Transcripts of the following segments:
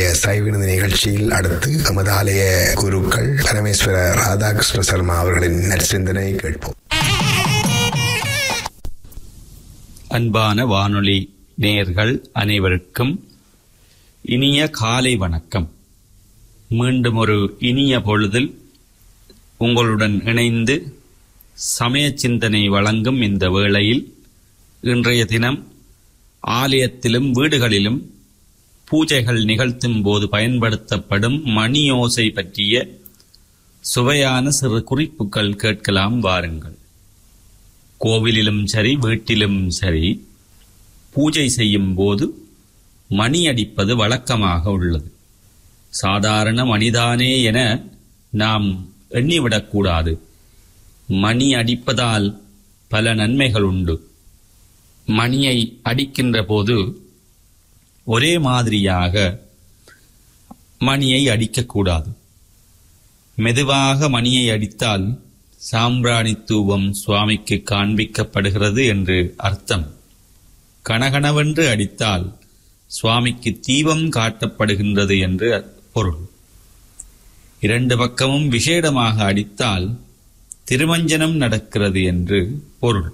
இன்றைய சைவினது நிகழ்ச்சியில் அடுத்து நமது ஆலய குருக்கள் பரமேஸ்வர ராதாகிருஷ்ண சர்மா அவர்களின் நற்சிந்தனை கேட்போம் அன்பான வானொலி நேயர்கள் அனைவருக்கும் இனிய காலை வணக்கம் மீண்டும் ஒரு இனிய பொழுதில் உங்களுடன் இணைந்து சமய சிந்தனை வழங்கும் இந்த வேளையில் இன்றைய தினம் ஆலயத்திலும் வீடுகளிலும் பூஜைகள் நிகழ்த்தும் போது பயன்படுத்தப்படும் மணி ஓசை பற்றிய சுவையான சிறு குறிப்புகள் கேட்கலாம் வாருங்கள் கோவிலிலும் சரி வீட்டிலும் சரி பூஜை செய்யும் போது மணி அடிப்பது வழக்கமாக உள்ளது சாதாரண மணிதானே என நாம் எண்ணிவிடக்கூடாது மணி அடிப்பதால் பல நன்மைகள் உண்டு மணியை அடிக்கின்ற போது ஒரே மாதிரியாக மணியை அடிக்கக்கூடாது மெதுவாக மணியை அடித்தால் சாம்பிராணி தூவம் சுவாமிக்கு காண்பிக்கப்படுகிறது என்று அர்த்தம் கனகனவென்று அடித்தால் சுவாமிக்கு தீபம் காட்டப்படுகின்றது என்று பொருள் இரண்டு பக்கமும் விசேடமாக அடித்தால் திருமஞ்சனம் நடக்கிறது என்று பொருள்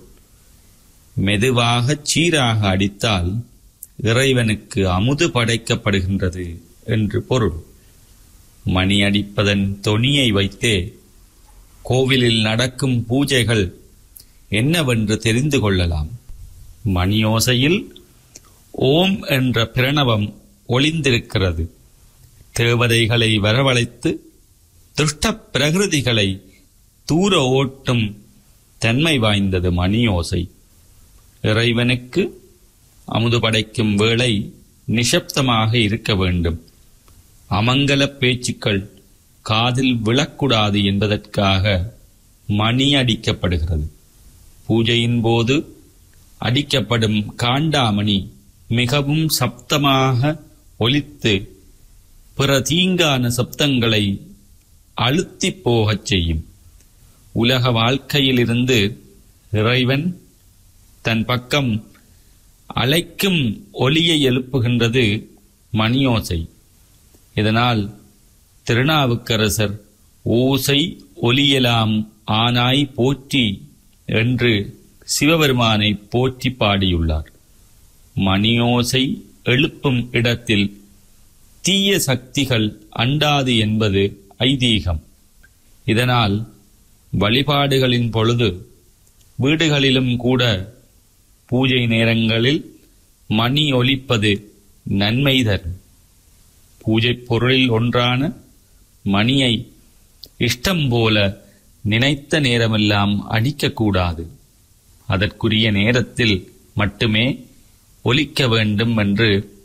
மெதுவாக சீராக அடித்தால் இறைவனுக்கு அமுது படைக்கப்படுகின்றது என்று பொருள் மணி அடிப்பதன் தொனியை வைத்தே கோவிலில் நடக்கும் பூஜைகள் என்னவென்று தெரிந்து கொள்ளலாம் மணியோசையில் ஓம் என்ற பிரணவம் ஒளிந்திருக்கிறது தேவதைகளை வரவழைத்து துஷ்ட பிரகிருதிகளை தூர ஓட்டும் தன்மை வாய்ந்தது மணியோசை இறைவனுக்கு அமுது படைக்கும் வேளை நிசப்தமாக இருக்க வேண்டும் அமங்கல பேச்சுக்கள் காதில் விழக்கூடாது என்பதற்காக மணி அடிக்கப்படுகிறது பூஜையின் போது அடிக்கப்படும் காண்டாமணி மிகவும் சப்தமாக ஒலித்து பிற தீங்கான சப்தங்களை அழுத்திப் போகச் செய்யும் உலக வாழ்க்கையிலிருந்து இறைவன் தன் பக்கம் அழைக்கும் ஒலியை எழுப்புகின்றது மணியோசை இதனால் திருநாவுக்கரசர் ஓசை ஒலியலாம் ஆனாய் போற்றி என்று சிவபெருமானை போற்றி பாடியுள்ளார் மணியோசை எழுப்பும் இடத்தில் தீய சக்திகள் அண்டாது என்பது ஐதீகம் இதனால் வழிபாடுகளின் பொழுது வீடுகளிலும் கூட பூஜை நேரங்களில் மணி ஒலிப்பது நன்மை தரும் பூஜை பொருளில் ஒன்றான மணியை இஷ்டம் போல நினைத்த நேரமெல்லாம் அடிக்கக்கூடாது அதற்குரிய நேரத்தில் மட்டுமே ஒலிக்க வேண்டும் என்று